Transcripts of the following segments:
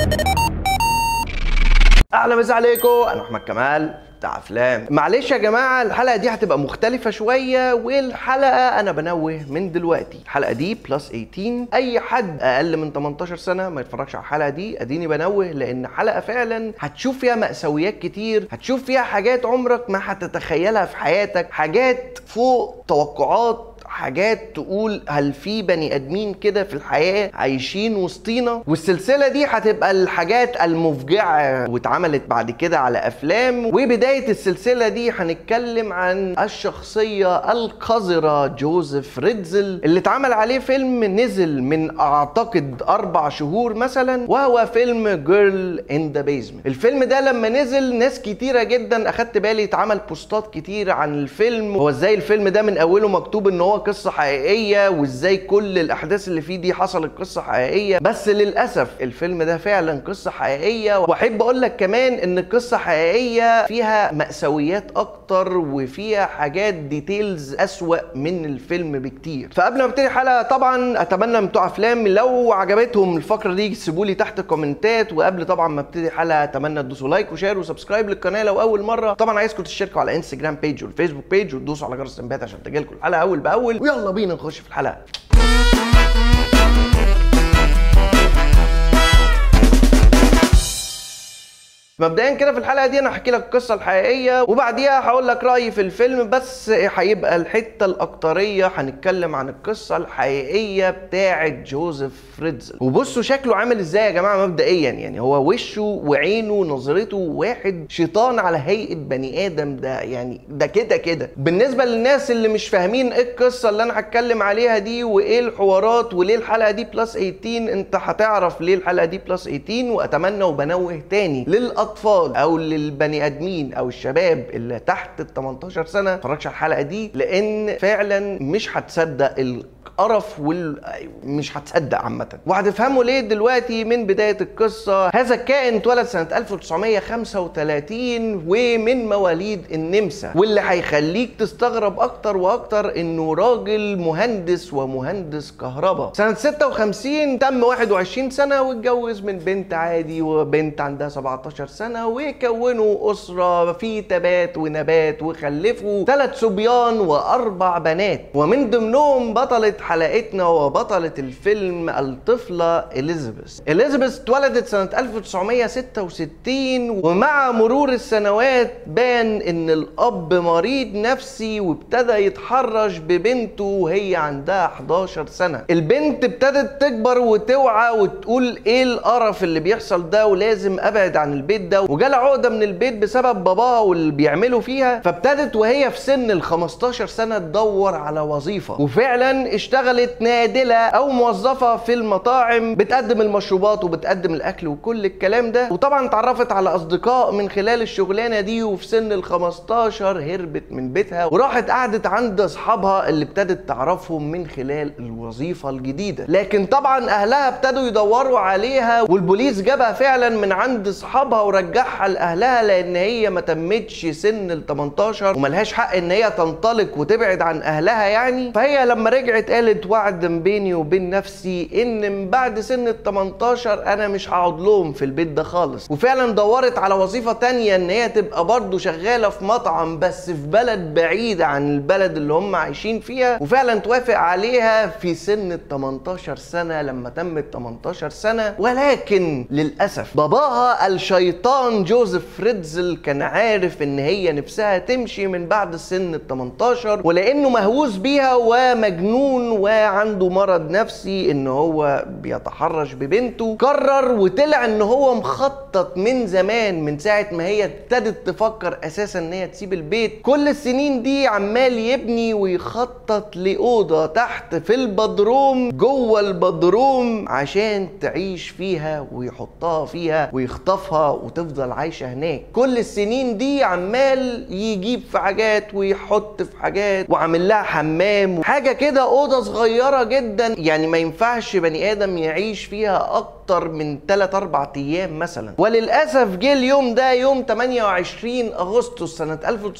اهلا مسا عليكم انا احمد كمال بتاع افلام معلش يا جماعه الحلقه دي هتبقى مختلفه شويه والحلقه انا بنوه من دلوقتي الحلقه دي بلس 18 اي حد اقل من 18 سنه ما يتفرجش على الحلقه دي اديني بنوه لان حلقه فعلا هتشوف فيها مأساويات كتير هتشوف فيها حاجات عمرك ما هتتخيلها في حياتك حاجات فوق توقعات حاجات تقول هل في بني ادمين كده في الحياه عايشين وسطينا والسلسله دي هتبقى الحاجات المفجعه واتعملت بعد كده على افلام وبدايه السلسله دي هنتكلم عن الشخصيه القذره جوزيف ريدزل اللي اتعمل عليه فيلم نزل من اعتقد اربع شهور مثلا وهو فيلم جيرل ان ذا بيزمنت الفيلم ده لما نزل ناس كتيره جدا اخدت بالي اتعمل بوستات كتير عن الفيلم هو ازاي الفيلم ده من اوله مكتوب ان هو قصه حقيقيه وازاي كل الاحداث اللي فيه دي حصلت قصه حقيقيه بس للاسف الفيلم ده فعلا قصه حقيقيه واحب اقول لك كمان ان القصه حقيقيه فيها مأساويات اكتر وفيها حاجات ديتيلز اسوأ من الفيلم بكتير فقبل ما ابتدي الحلقه طبعا اتمنى من بتوع افلام لو عجبتهم الفقره دي سيبوا لي تحت الكومنتات وقبل طبعا ما ابتدي الحلقه اتمنى تدوسوا لايك وشير وسبسكرايب للقناه لو اول مره طبعا عايزكم تشتركوا على انستجرام بيج والفيسبوك بيج وتدوسوا على جرس التنبيهات عشان تجيلكم الحلقه اول باول ويلا بينا نخش في الحلقه مبدئيا كده في الحلقه دي انا هحكي لك القصه الحقيقيه وبعديها هقول لك رايي في الفيلم بس هيبقى الحته الاكتريه هنتكلم عن القصه الحقيقيه بتاعه جوزيف فريدزل وبصوا شكله عامل ازاي يا جماعه مبدئيا يعني هو وشه وعينه ونظرته واحد شيطان على هيئه بني ادم ده يعني ده كده كده بالنسبه للناس اللي مش فاهمين ايه القصه اللي انا هتكلم عليها دي وايه الحوارات وليه الحلقه دي بلس 18 انت هتعرف ليه الحلقه دي بلس 18 واتمنى وبنوه تاني للاطفال او للبني ادمين او الشباب اللي تحت ال 18 سنه اتفرجش على الحلقه دي لان فعلا مش هتصدق القرف وال مش هتصدق عامه وهتفهموا ليه دلوقتي من بدايه القصه هذا الكائن اتولد سنه 1935 ومن مواليد النمسا واللي هيخليك تستغرب اكتر واكتر انه راجل مهندس ومهندس كهرباء سنه 56 تم 21 سنه واتجوز من بنت عادي وبنت عندها 17 سنه وكونوا اسره في تبات ونبات وخلفوا ثلاث صبيان واربع بنات ومن ضمنهم بطله حلقتنا وبطله الفيلم الطفله اليزابيث اليزابيث اتولدت سنه 1966 ومع مرور السنوات بان ان الاب مريض نفسي وابتدى يتحرش ببنته وهي عندها 11 سنه البنت ابتدت تكبر وتوعى وتقول ايه القرف اللي بيحصل ده ولازم ابعد عن البيت ده وجالها عقده من البيت بسبب باباها واللي بيعمله فيها فابتدت وهي في سن ال 15 سنه تدور على وظيفه وفعلا اشتغلت نادله او موظفه في المطاعم بتقدم المشروبات وبتقدم الاكل وكل الكلام ده وطبعا اتعرفت على اصدقاء من خلال الشغلانه دي وفي سن ال 15 هربت من بيتها وراحت قعدت عند اصحابها اللي ابتدت تعرفهم من خلال الوظيفه الجديده لكن طبعا اهلها ابتدوا يدوروا عليها والبوليس جابها فعلا من عند اصحابها ورجعها لاهلها لان هي ما تمتش سن ال 18 وملهاش حق ان هي تنطلق وتبعد عن اهلها يعني فهي لما رجعت قالت وعد بيني وبين نفسي ان من بعد سن ال 18 انا مش هقعد لهم في البيت ده خالص وفعلا دورت على وظيفه تانية ان هي تبقى برضه شغاله في مطعم بس في بلد بعيد عن البلد اللي هم عايشين فيها وفعلا توافق عليها في سن ال 18 سنه لما تمت 18 سنه ولكن للاسف باباها الشيطان جوزيف فريدزل كان عارف ان هي نفسها تمشي من بعد سن ال 18 ولانه مهووس بيها ومجنون وعنده مرض نفسي ان هو بيتحرش ببنته قرر وطلع ان هو مخطط من زمان من ساعه ما هي ابتدت تفكر اساسا ان هي تسيب البيت كل السنين دي عمال يبني ويخطط لاوضه تحت في البدروم جوه البدروم عشان تعيش فيها ويحطها فيها ويخطفها وتفضل عايشه هناك كل السنين دي عمال يجيب في حاجات ويحط في حاجات وعامل لها حمام حاجه كده اوضه اوضه صغيره جدا يعني ما ينفعش بني ادم يعيش فيها اكتر من 3 4 ايام مثلا وللاسف جه اليوم ده يوم 28 اغسطس سنه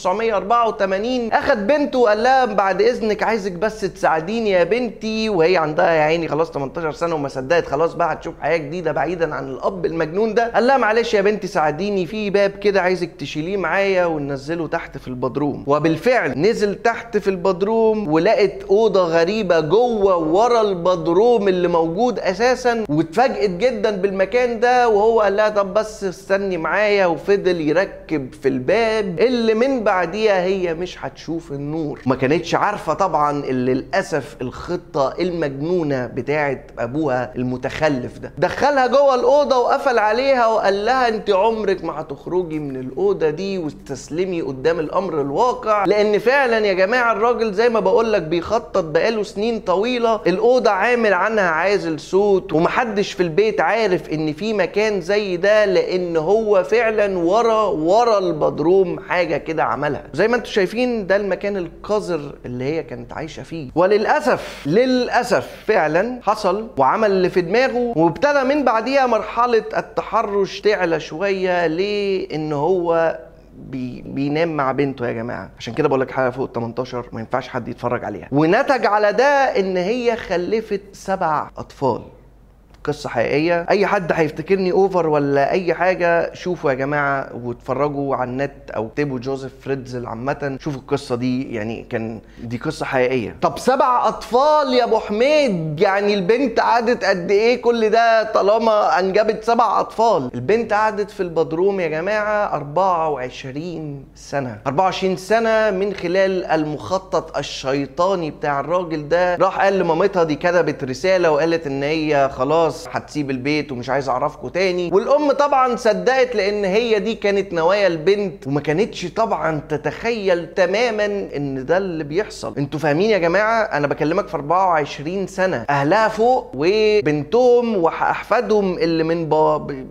1984 اخد بنته وقال لها بعد اذنك عايزك بس تساعديني يا بنتي وهي عندها يا عيني خلاص 18 سنه وما صدقت خلاص بقى هتشوف حياه جديده بعيدا عن الاب المجنون ده قال لها معلش يا بنتي ساعديني في باب كده عايزك تشيليه معايا وننزله تحت في البدروم وبالفعل نزل تحت في البدروم ولقت اوضه غريبه جوه ورا البدروم اللي موجود اساسا واتفاجئت جدا بالمكان ده وهو قال لها طب بس استني معايا وفضل يركب في الباب اللي من بعديها هي مش هتشوف النور ما كانتش عارفه طبعا اللي للاسف الخطه المجنونه بتاعه ابوها المتخلف ده دخلها جوه الاوضه وقفل عليها وقال لها انت عمرك ما هتخرجي من الاوضه دي واستسلمي قدام الامر الواقع لان فعلا يا جماعه الراجل زي ما بقول لك بيخطط بقاله سنين طويله الاوضه عامل عنها عازل صوت ومحدش في البيت عارف ان في مكان زي ده لان هو فعلا ورا ورا البدروم حاجه كده عملها زي ما انتم شايفين ده المكان القذر اللي هي كانت عايشه فيه وللاسف للاسف فعلا حصل وعمل اللي في دماغه وابتدى من بعديها مرحله التحرش تعلى شويه ليه ان هو بي بينام مع بنته يا جماعه عشان كده بقول لك حاجه فوق ال 18 ما ينفعش حد يتفرج عليها ونتج على ده ان هي خلفت سبع اطفال قصة حقيقية أي حد هيفتكرني أوفر ولا أي حاجة شوفوا يا جماعة واتفرجوا على النت أو اكتبوا جوزيف فريدزل عامة شوفوا القصة دي يعني كان دي قصة حقيقية طب سبع أطفال يا أبو حميد يعني البنت قعدت قد إيه كل ده طالما أنجبت سبع أطفال البنت قعدت في البدروم يا جماعة 24 سنة 24 سنة من خلال المخطط الشيطاني بتاع الراجل ده راح قال لمامتها دي كتبت رسالة وقالت إن هي خلاص خلاص هتسيب البيت ومش عايز اعرفكم تاني والام طبعا صدقت لان هي دي كانت نوايا البنت وما كانتش طبعا تتخيل تماما ان ده اللي بيحصل انتوا فاهمين يا جماعه انا بكلمك في 24 سنه اهلها فوق وبنتهم واحفادهم اللي من باب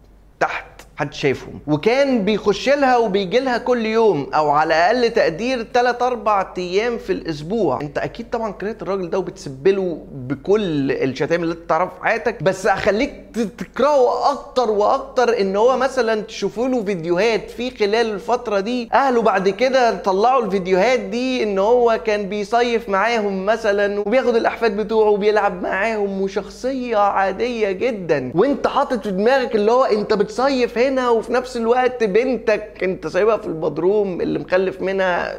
تحت حد شايفهم وكان بيخش لها وبيجي لها كل يوم او على اقل تقدير 3 4 ايام في الاسبوع انت اكيد طبعا كرهت الراجل ده وبتسب له بكل الشتائم اللي انت تعرفها في حياتك بس اخليك تكرهه اكتر واكتر ان هو مثلا تشوفوا له فيديوهات في خلال الفتره دي اهله بعد كده طلعوا الفيديوهات دي ان هو كان بيصيف معاهم مثلا وبياخد الاحفاد بتوعه وبيلعب معاهم وشخصيه عاديه جدا وانت حاطط في دماغك اللي هو انت بتصيف هنا هنا وفي نفس الوقت بنتك انت سايبها في البدروم اللي مخلف منها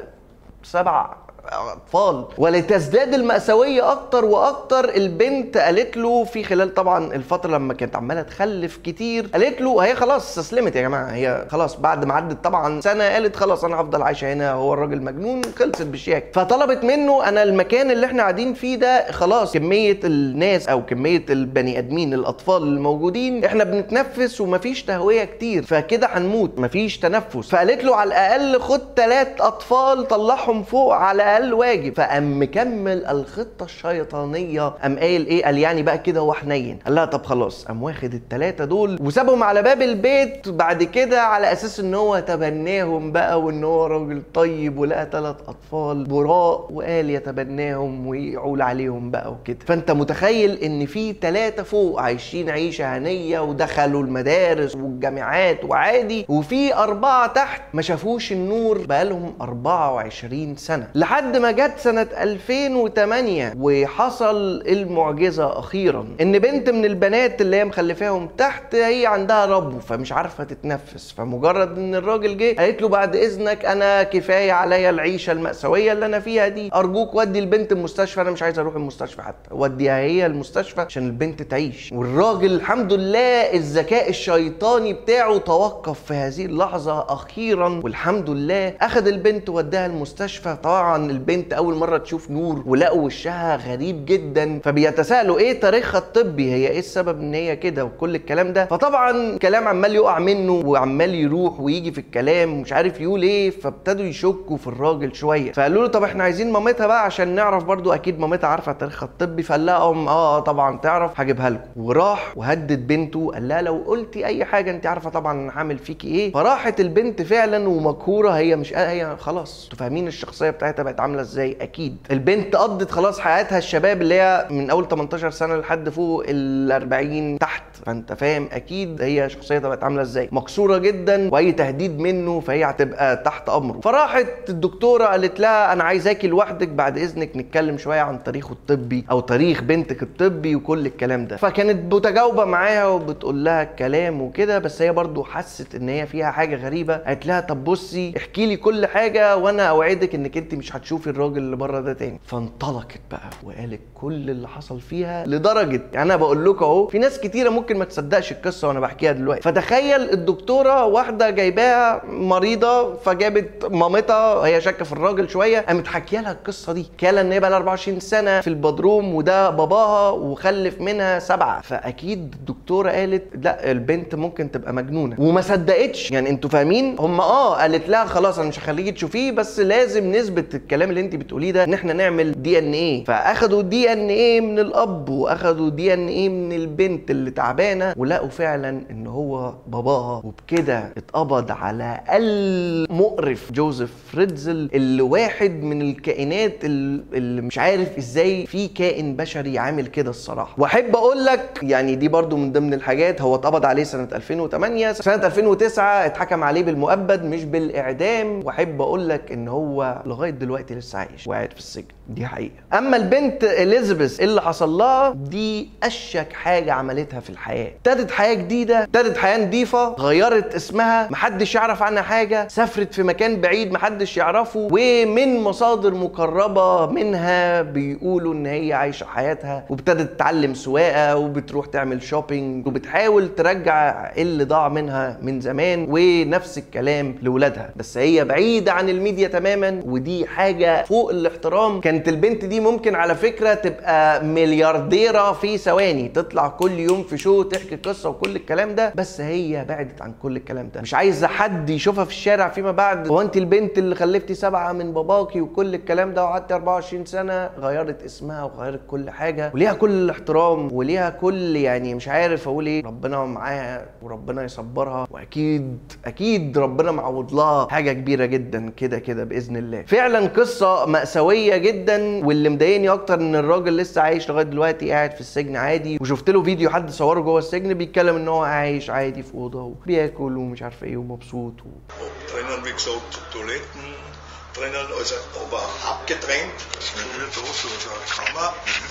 سبع اطفال ولتزداد المأساوية اكتر واكتر البنت قالت له في خلال طبعا الفترة لما كانت عمالة تخلف كتير قالت له هي خلاص استسلمت يا جماعة هي خلاص بعد ما عدت طبعا سنة قالت خلاص انا هفضل عايشة هنا هو الراجل مجنون خلصت بالشياكة فطلبت منه انا المكان اللي احنا قاعدين فيه ده خلاص كمية الناس او كمية البني ادمين الاطفال الموجودين احنا بنتنفس ومفيش تهوية كتير فكده هنموت مفيش تنفس فقالت له على الاقل خد ثلاث اطفال طلعهم فوق على الاقل واجب فقام مكمل الخطه الشيطانيه قام قايل ايه قال يعني بقى كده هو حنين قال لها طب خلاص قام واخد الثلاثه دول وسابهم على باب البيت بعد كده على اساس ان هو تبناهم بقى وان هو راجل طيب ولقى ثلاث اطفال براء وقال يتبناهم ويعول عليهم بقى وكده فانت متخيل ان في ثلاثه فوق عايشين عيشه هنيه ودخلوا المدارس والجامعات وعادي وفي اربعه تحت ما شافوش النور بقالهم 24 سنه لحد ما جت سنة 2008 وحصل المعجزة أخيرا إن بنت من البنات اللي هي مخلفاهم تحت هي عندها ربو فمش عارفة تتنفس فمجرد إن الراجل جه قالت له بعد إذنك أنا كفاية عليا العيشة المأساوية اللي أنا فيها دي أرجوك ودي البنت المستشفى أنا مش عايز أروح المستشفى حتى وديها هي المستشفى عشان البنت تعيش والراجل الحمد لله الذكاء الشيطاني بتاعه توقف في هذه اللحظة أخيرا والحمد لله أخذ البنت وداها المستشفى طبعا البنت اول مره تشوف نور ولقوا وشها غريب جدا فبيتساءلوا ايه تاريخها الطبي هي ايه السبب ان هي كده وكل الكلام ده فطبعا كلام عمال يقع منه وعمال يروح ويجي في الكلام ومش عارف يقول ايه فابتدوا يشكوا في الراجل شويه فقالوا له طب احنا عايزين مامتها بقى عشان نعرف برضو اكيد مامتها عارفه تاريخها الطبي فقال لها اه اه طبعا تعرف هجيبها لكم وراح وهدد بنته قال لها لو قلتي اي حاجه انت عارفه طبعا انا هعمل فيكي ايه فراحت البنت فعلا ومقهوره هي مش هي خلاص انتوا فاهمين الشخصيه بتاعتها بقت عامله ازاي اكيد البنت قضت خلاص حياتها الشباب اللي هي من اول 18 سنه لحد فوق ال 40 تحت فانت فاهم اكيد هي شخصيتها بقت عامله ازاي مكسوره جدا واي تهديد منه فهي هتبقى تحت امره فراحت الدكتوره قالت لها انا عايزاكي لوحدك بعد اذنك نتكلم شويه عن تاريخه الطبي او تاريخ بنتك الطبي وكل الكلام ده فكانت متجاوبه معاها وبتقول لها الكلام وكده بس هي برضو حست ان هي فيها حاجه غريبه قالت لها طب بصي احكي لي كل حاجه وانا اوعدك انك انت مش هتشوفي الراجل اللي بره ده تاني فانطلقت بقى وقالت كل اللي حصل فيها لدرجه يعني انا بقول لكم اهو في ناس كتيره ممكن ما تصدقش القصه وانا بحكيها دلوقتي فتخيل الدكتوره واحده جايباها مريضه فجابت مامتها هي شاكه في الراجل شويه قامت حكيه لها القصه دي كاله ان هي بقى لها 24 سنه في البدروم وده باباها وخلف منها سبعه فاكيد الدكتوره قالت لا البنت ممكن تبقى مجنونه وما صدقتش يعني انتوا فاهمين هم اه قالت لها خلاص انا مش هخليكي تشوفيه بس لازم نثبت الكلام اللي انت بتقوليه ده ان احنا نعمل دي ان ايه فاخدوا دي ان ايه من الاب واخدوا دي ان ايه من البنت اللي تعبانه ولقوا فعلا ان هو باباها وبكده اتقبض على المقرف جوزيف فريدزل اللي واحد من الكائنات ال- اللي مش عارف ازاي في كائن بشري عامل كده الصراحه واحب اقول لك يعني دي برضو من ضمن الحاجات هو اتقبض عليه سنه 2008 سنه 2009 اتحكم عليه بالمؤبد مش بالاعدام واحب اقول لك ان هو لغايه دلوقتي لسه عايش وقاعد في السجن دي حقيقه اما البنت اليزابيث اللي حصل لها دي اشك حاجه عملتها في الحياه ابتدت حياه جديده ابتدت حياه نظيفه غيرت اسمها محدش يعرف عنها حاجه سافرت في مكان بعيد محدش يعرفه ومن مصادر مقربه منها بيقولوا ان هي عايشه حياتها وابتدت تتعلم سواقه وبتروح تعمل شوبينج وبتحاول ترجع اللي ضاع منها من زمان ونفس الكلام لاولادها بس هي بعيده عن الميديا تماما ودي حاجه فوق الاحترام كانت البنت دي ممكن على فكره تبقى مليارديره في ثواني تطلع كل يوم في شو تحكي قصه وكل الكلام ده بس هي بعدت عن كل الكلام ده مش عايزه حد يشوفها في الشارع فيما بعد هو انت البنت اللي خلفتي سبعه من باباكي وكل الكلام ده وقعدتي 24 سنه غيرت اسمها وغيرت كل حاجه وليها كل الاحترام وليها كل يعني مش عارف اقول ايه ربنا معاها وربنا يصبرها واكيد اكيد ربنا معوض لها حاجه كبيره جدا كده كده باذن الله فعلا قصه ماساويه جدا واللي مضايقني اكتر ان الراجل لسه عايش لغايه دلوقتي قاعد في السجن عادي وشفت له فيديو حد صوره جوه السجن بيتكلم ان هو عايش عادي في اوضه وبياكل ومش عارف ايه ومبسوط و... drinnen, wie gesagt, Toiletten drinnen, also aber abgetrennt. Das wäre da so eine Kammer.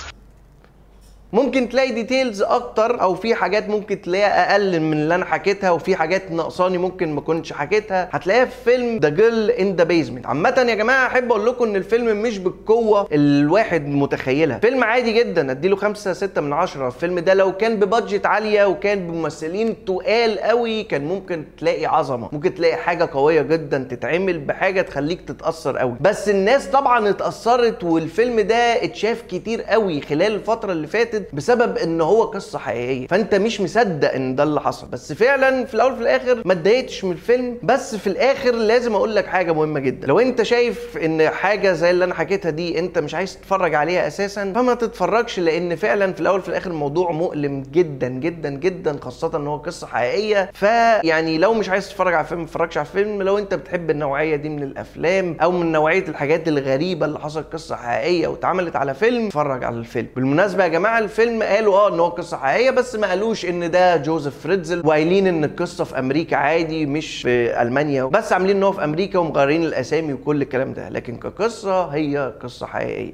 ممكن تلاقي ديتيلز اكتر او في حاجات ممكن تلاقيها اقل من اللي انا حكيتها وفي حاجات ناقصاني ممكن ما كنتش حكيتها هتلاقيها في فيلم ذا جيرل ان ذا بيزمنت عامه يا جماعه احب اقول لكم ان الفيلم مش بالقوه الواحد متخيلها فيلم عادي جدا اديله خمسة ستة من عشرة الفيلم ده لو كان ببادجت عاليه وكان بممثلين تقال قوي كان ممكن تلاقي عظمه ممكن تلاقي حاجه قويه جدا تتعمل بحاجه تخليك تتاثر قوي بس الناس طبعا اتاثرت والفيلم ده اتشاف كتير قوي خلال الفتره اللي فاتت بسبب ان هو قصه حقيقيه فانت مش مصدق ان ده اللي حصل بس فعلا في الاول وفي الاخر ما اتضايقتش من الفيلم بس في الاخر لازم اقول لك حاجه مهمه جدا لو انت شايف ان حاجه زي اللي انا حكيتها دي انت مش عايز تتفرج عليها اساسا فما تتفرجش لان فعلا في الاول وفي الاخر الموضوع مؤلم جدا جدا جدا خاصه ان هو قصه حقيقيه فيعني لو مش عايز تتفرج على الفيلم ما تتفرجش على الفيلم لو انت بتحب النوعيه دي من الافلام او من نوعيه الحاجات الغريبه اللي حصلت قصه حقيقيه واتعملت على فيلم اتفرج على الفيلم بالمناسبه يا جماعه الفيلم قالوا اه ان هو قصه حقيقيه بس ما قالوش ان ده جوزيف فريدزل وقايلين ان القصه في امريكا عادي مش في المانيا بس عاملين ان هو في امريكا ومغيرين الاسامي وكل الكلام ده لكن كقصه هي قصه حقيقيه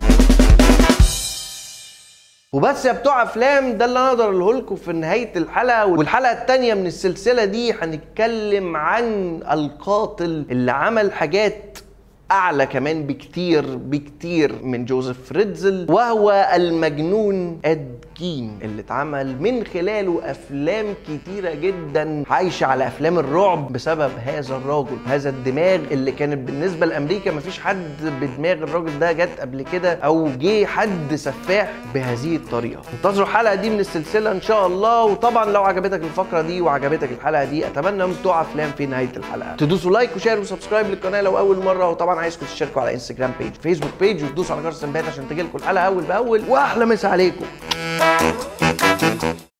وبس يا بتوع افلام ده اللي انا اقدر اقوله لكم في نهايه الحلقه والحلقه الثانيه من السلسله دي هنتكلم عن القاتل اللي عمل حاجات اعلى كمان بكتير بكتير من جوزيف فريدزل وهو المجنون اد جين اللي اتعمل من خلاله افلام كتيره جدا عايشه على افلام الرعب بسبب هذا الراجل هذا الدماغ اللي كانت بالنسبه لامريكا مفيش حد بدماغ الراجل ده جت قبل كده او جه حد سفاح بهذه الطريقه انتظروا الحلقه دي من السلسله ان شاء الله وطبعا لو عجبتك الفقره دي وعجبتك الحلقه دي اتمنى من بتوع افلام في نهايه الحلقه تدوسوا لايك وشير وسبسكرايب للقناه لو اول مره وطبعا عايزكم تشتركوا على انستجرام بيج فيسبوك بيج وتدوسوا على جرس التنبيهات عشان تجيلكم الحلقه اول باول واحلى مسا عليكم